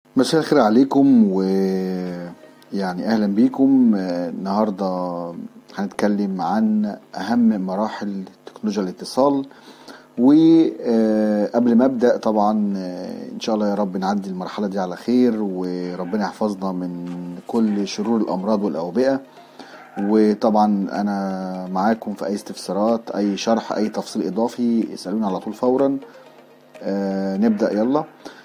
مساء الخير عليكم ويعني اهلا بيكم آه، النهارده هنتكلم عن اهم مراحل تكنولوجيا الاتصال وقبل ما ابدا طبعا آه، ان شاء الله يا رب نعدي المرحله دي على خير وربنا يحفظنا من كل شرور الامراض والاوبئه وطبعا انا معاكم في اي استفسارات اي شرح اي تفصيل اضافي اسالوني على طول فورا آه نبدا يلا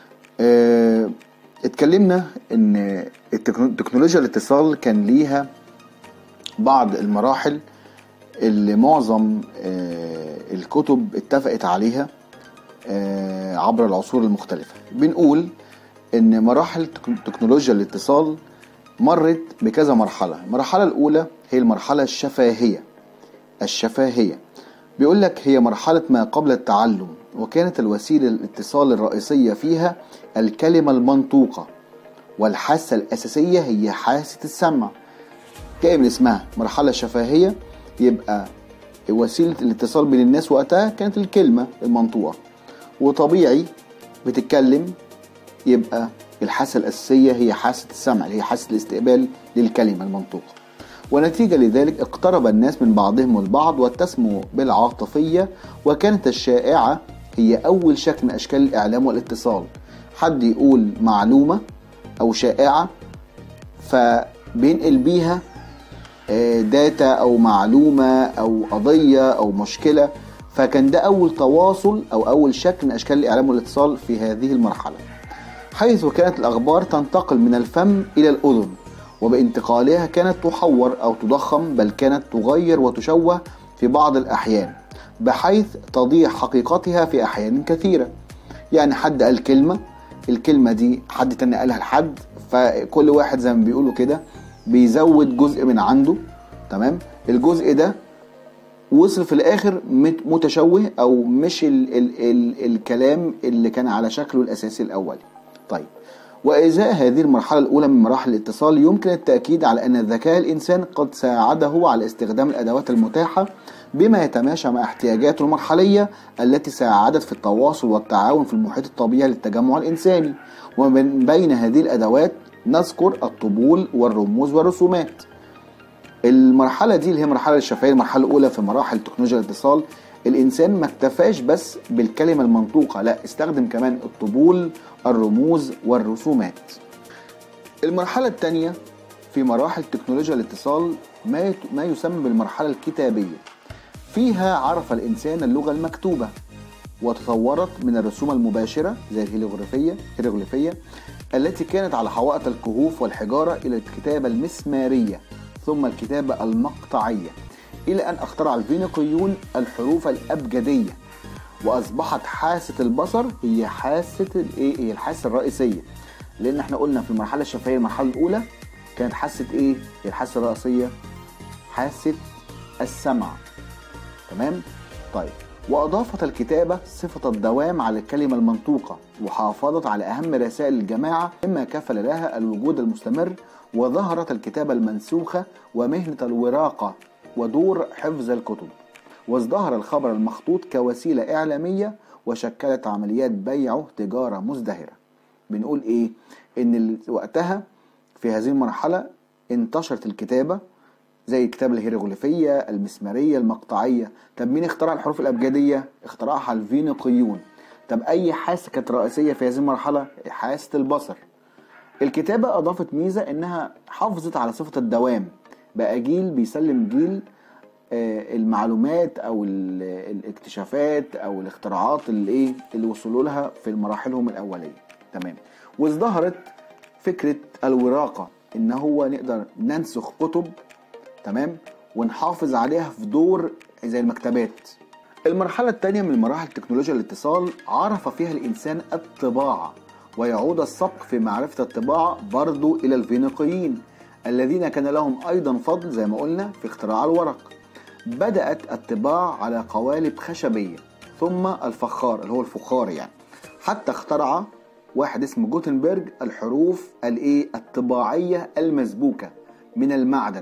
آه اتكلمنا ان التكنو- تكنولوجيا الاتصال كان ليها بعض المراحل اللي معظم آه، الكتب اتفقت عليها آه، عبر العصور المختلفة بنقول ان مراحل تك- تكنولوجيا الاتصال مرت بكذا مرحلة المرحلة الأولى هي المرحلة الشفاهية الشفاهية بيقول لك هي مرحلة ما قبل التعلم وكانت الوسيلة الاتصال الرئيسية فيها الكلمة المنطوقة والحاسة الأساسية هي حاسة السمع جاي من اسمها مرحلة شفاهية يبقى وسيلة الاتصال بين الناس وقتها كانت الكلمة المنطوقة وطبيعي بتتكلم يبقى الحاسة الأساسية هي حاسة السمع اللي هي حاسة الاستقبال للكلمة المنطوقة ونتيجة لذلك اقترب الناس من بعضهم البعض واتسموا بالعاطفية وكانت الشائعة هي أول شكل من أشكال الإعلام والاتصال حد يقول معلومة أو شائعة فبينقل بيها آه، داتا او معلومه او قضيه او مشكله فكان ده اول تواصل او اول شكل من اشكال الاعلام والاتصال في هذه المرحله حيث كانت الاخبار تنتقل من الفم الى الاذن وبانتقالها كانت تحور او تضخم بل كانت تغير وتشوه في بعض الاحيان بحيث تضيع حقيقتها في احيان كثيره يعني حد قال كلمه الكلمه دي حد تاني قالها لحد فكل واحد زي ما بيقولوا كده بيزود جزء من عنده تمام الجزء ده وصل في الاخر مت- متشوه او مش ال ال ال الكلام اللي كان على شكله الاساسي الاولي طيب وازاء هذه المرحله الاولى من مراحل الاتصال يمكن التاكيد على ان ذكاء الانسان قد ساعده على استخدام الادوات المتاحه بما يتماشى مع احتياجاته المرحليه التي ساعدت في التواصل والتعاون في المحيط الطبيعي للتجمع الانساني ومن بين هذه الادوات نذكر الطبول والرموز والرسومات المرحلة دي اللي هي المرحلة الشفهية المرحلة الأولى في مراحل تكنولوجيا الاتصال الإنسان ما اكتفاش بس بالكلمة المنطوقة لا استخدم كمان الطبول الرموز والرسومات المرحلة الثانية في مراحل تكنولوجيا الاتصال ما يت- ما يسمى بالمرحلة الكتابية فيها عرف الإنسان اللغة المكتوبة وتطورت من الرسوم المباشرة زي الهيروغليفية هيروغليفية التي كانت على حوائط الكهوف والحجارة إلى الكتابة المسمارية ثم الكتابة المقطعية إلى أن اخترع الفينيقيون الحروف الأبجدية وأصبحت حاسة البصر هي حاسة الإيه؟ هي الحاسة الرئيسية لأن احنا قلنا في المرحلة الشفهية المرحلة الأولى كانت حاسة إيه؟ هي الحاسة الرئيسية حاسة السمع تمام طيب وأضافت الكتابة صفة الدوام على الكلمة المنطوقة وحافظت على أهم رسائل الجماعة مما كفل لها الوجود المستمر وظهرت الكتابة المنسوخة ومهنة الوراقة ودور حفظ الكتب وازدهر الخبر المخطوط كوسيلة إعلامية وشكلت عمليات بيعه تجارة مزدهرة بنقول إيه إن ال- وقتها في هذه المرحلة انتشرت الكتابة زي الكتابة الهيروغليفية المسمارية المقطعية طب مين اخترع الحروف الأبجدية؟ اخترعها الفينيقيون طب أي حاسة كانت رئيسية في هذه المرحلة؟ حاسة البصر الكتابة أضافت ميزة إنها حافظت على صفة الدوام بقى جيل بيسلم جيل آه، المعلومات أو ال- الاكتشافات أو الاختراعات اللي إيه اللي وصلوا لها في مراحلهم الأولية تمام وازدهرت فكرة الوراقة إن هو نقدر ننسخ كتب تمام ونحافظ عليها في دور زي المكتبات المرحلة الثانية من مراحل تكنولوجيا الاتصال عرف فيها الإنسان الطباعة ويعود السبق في معرفة الطباعة برضو إلى الفينيقيين الذين كان لهم أيضا فضل زي ما قلنا في اختراع الورق بدأت الطباعة على قوالب خشبية ثم الفخار اللي هو الفخار يعني حتى اخترع واحد اسمه جوتنبرج الحروف الايه الطباعية المسبوكة من المعدن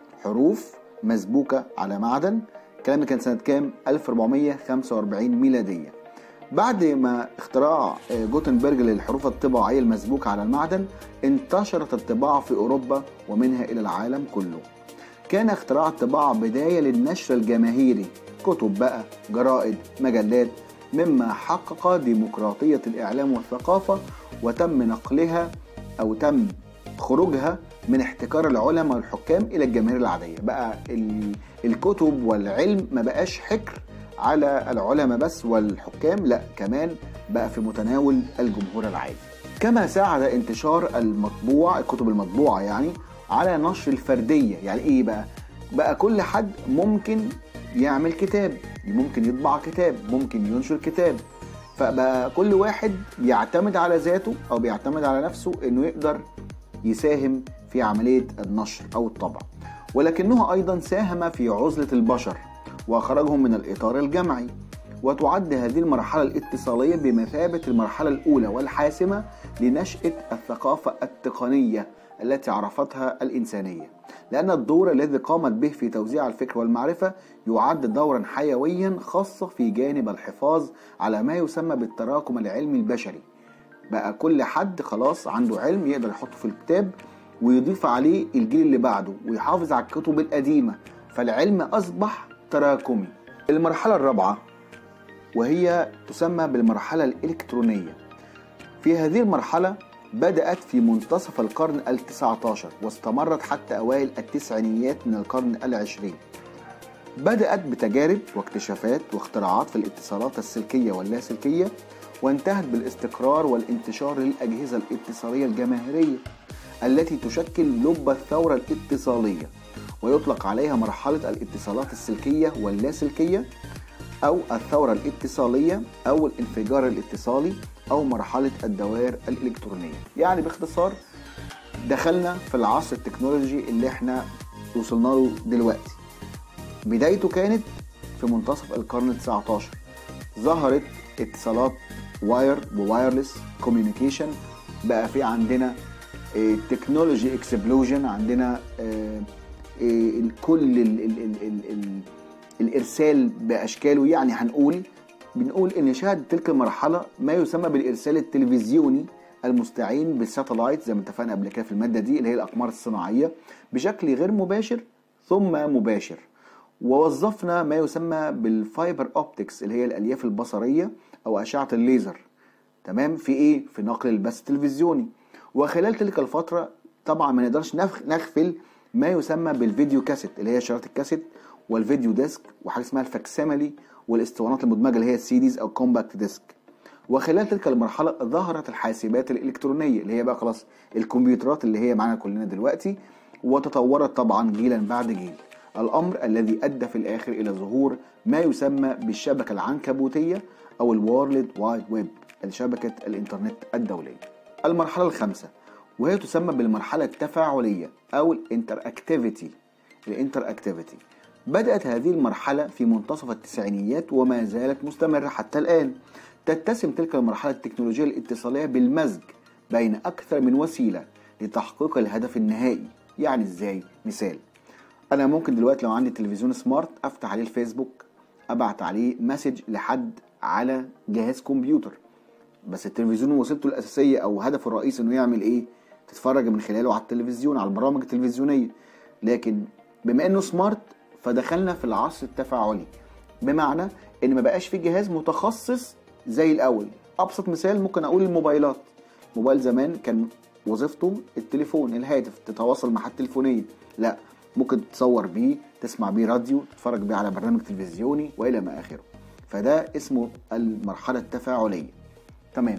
حروف مسبوكة على معدن الكلام ده كان سنة كام 1445 ميلادية بعد ما اختراع جوتنبرج للحروف الطباعية المسبوكة على المعدن انتشرت الطباعة في أوروبا ومنها إلى العالم كله كان اختراع الطباعة بداية للنشر الجماهيري كتب بقى جرائد مجلات مما حقق ديمقراطية الإعلام والثقافة وتم نقلها أو تم خروجها من احتكار العلماء والحكام إلى الجماهير العادية بقى الكتب والعلم ما بقاش حكر على العلماء بس والحكام لا كمان بقى في متناول الجمهور العادي كما ساعد انتشار المطبوع الكتب المطبوعة يعني على نشر الفردية يعني ايه بقى بقى كل حد ممكن يعمل كتاب ممكن يطبع كتاب ممكن ينشر كتاب فبقى كل واحد بيعتمد على ذاته او بيعتمد على نفسه انه يقدر يساهم في عملية النشر او الطبع ولكنه ايضا ساهم في عزلة البشر وخرجهم من الاطار الجمعي وتعد هذه المرحلة الاتصالية بمثابة المرحلة الأولى والحاسمة لنشأة الثقافة التقنية التي عرفتها الإنسانية لأن الدور الذي قامت به في توزيع الفكر والمعرفة يعد دورا حيويا خاصة في جانب الحفاظ على ما يسمى بالتراكم العلمي البشري بقى كل حد خلاص عنده علم يقدر يحطه في الكتاب ويضيف عليه الجيل اللي بعده ويحافظ على الكتب القديمة فالعلم أصبح تراكمي المرحلة الرابعة وهي تسمى بالمرحلة الإلكترونية في هذه المرحلة بدأت في منتصف القرن التسعة عشر واستمرت حتى أوائل التسعينيات من القرن العشرين بدأت بتجارب واكتشافات واختراعات في الاتصالات السلكية واللاسلكية وانتهت بالاستقرار والانتشار للأجهزة الاتصالية الجماهيرية التي تشكل لب الثورة الاتصالية ويطلق عليها مرحلة الاتصالات السلكية واللاسلكية أو الثورة الاتصالية أو الانفجار الاتصالي أو مرحلة الدوائر الإلكترونية يعني باختصار دخلنا في العصر التكنولوجي اللي احنا وصلنا له دلوقتي بدايته كانت في منتصف القرن ال 19 ظهرت اتصالات واير ووايرلس كوميونيكيشن بقى في عندنا تكنولوجي اكسبلوجن عندنا اه اه كل ال ال ال ال ال الارسال باشكاله يعني هنقول بنقول ان شهد تلك المرحله ما يسمى بالارسال التلفزيوني المستعين بالساتلايت زي ما اتفقنا قبل كده في الماده دي اللي هي الاقمار الصناعيه بشكل غير مباشر ثم مباشر ووظفنا ما يسمى بالفايبر اوبتكس اللي هي الالياف البصريه او اشعه الليزر تمام في ايه في نقل البث التلفزيوني وخلال تلك الفتره طبعا ما نقدرش نغفل ما يسمى بالفيديو كاسيت اللي هي شريط الكاسيت والفيديو ديسك وحاجه اسمها الفاكسيميلي والاسطوانات المدمجه اللي هي السيديز او كومباكت ديسك وخلال تلك المرحله ظهرت الحاسبات الالكترونيه اللي هي بقى خلاص الكمبيوترات اللي هي معانا كلنا دلوقتي وتطورت طبعا جيلا بعد جيل الامر الذي ادى في الاخر الى ظهور ما يسمى بالشبكه العنكبوتيه او الورلد وايد ويب شبكه الانترنت الدوليه المرحله الخامسه وهي تسمى بالمرحله التفاعليه او الانتر اكتيفيتي الانتر اكتيفيتي بدأت هذه المرحلة في منتصف التسعينيات وما زالت مستمرة حتى الآن تتسم تلك المرحلة التكنولوجية الاتصالية بالمزج بين أكثر من وسيلة لتحقيق الهدف النهائي يعني إزاي؟ مثال أنا ممكن دلوقتي لو عندي تلفزيون سمارت أفتح عليه الفيسبوك أبعت عليه مسج لحد على جهاز كمبيوتر بس التلفزيون وسيلته الأساسية أو هدفه الرئيسي إنه يعمل إيه؟ تتفرج من خلاله على التلفزيون على البرامج التلفزيونية لكن بما إنه سمارت فدخلنا في العصر التفاعلي بمعنى ان ما بقاش في جهاز متخصص زي الاول ابسط مثال ممكن اقول الموبايلات موبايل زمان كان وظيفته التليفون الهاتف تتواصل مع حد تليفونيا لا ممكن تصور بيه تسمع بيه راديو تتفرج بيه على برنامج تلفزيوني والى ما اخره فده اسمه المرحله التفاعليه تمام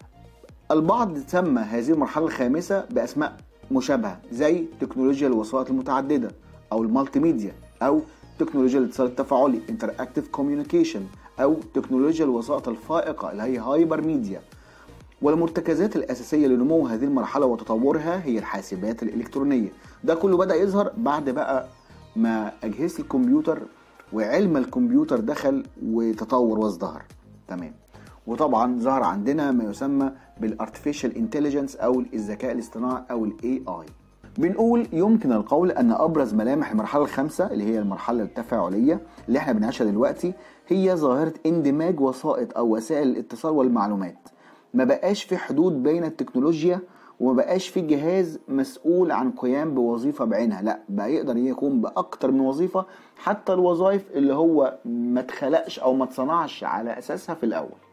البعض سمى هذه المرحله الخامسه باسماء مشابهه زي تكنولوجيا الوسائط المتعدده او المالتي ميديا او تكنولوجيا الاتصال التفاعلي انتراكتيف كوميونيكيشن او تكنولوجيا الوسائط الفائقه اللي هي هايبر ميديا والمرتكزات الاساسيه لنمو هذه المرحله وتطورها هي الحاسبات الالكترونيه ده كله بدا يظهر بعد بقى ما اجهزه الكمبيوتر وعلم الكمبيوتر دخل وتطور وازدهر تمام وطبعا ظهر عندنا ما يسمى بالارتفيشال انتليجنس او الذكاء الاصطناعي او الاي اي بنقول يمكن القول ان ابرز ملامح المرحله الخامسه اللي هي المرحله التفاعليه اللي احنا بنعيشها دلوقتي هي ظاهره اندماج وسائط او وسائل الاتصال والمعلومات ما بقاش في حدود بين التكنولوجيا وما بقاش في جهاز مسؤول عن قيام بوظيفه بعينها لا بقى يقدر يقوم باكتر من وظيفه حتى الوظائف اللي هو ما اتخلقش او ما اتصنعش على اساسها في الاول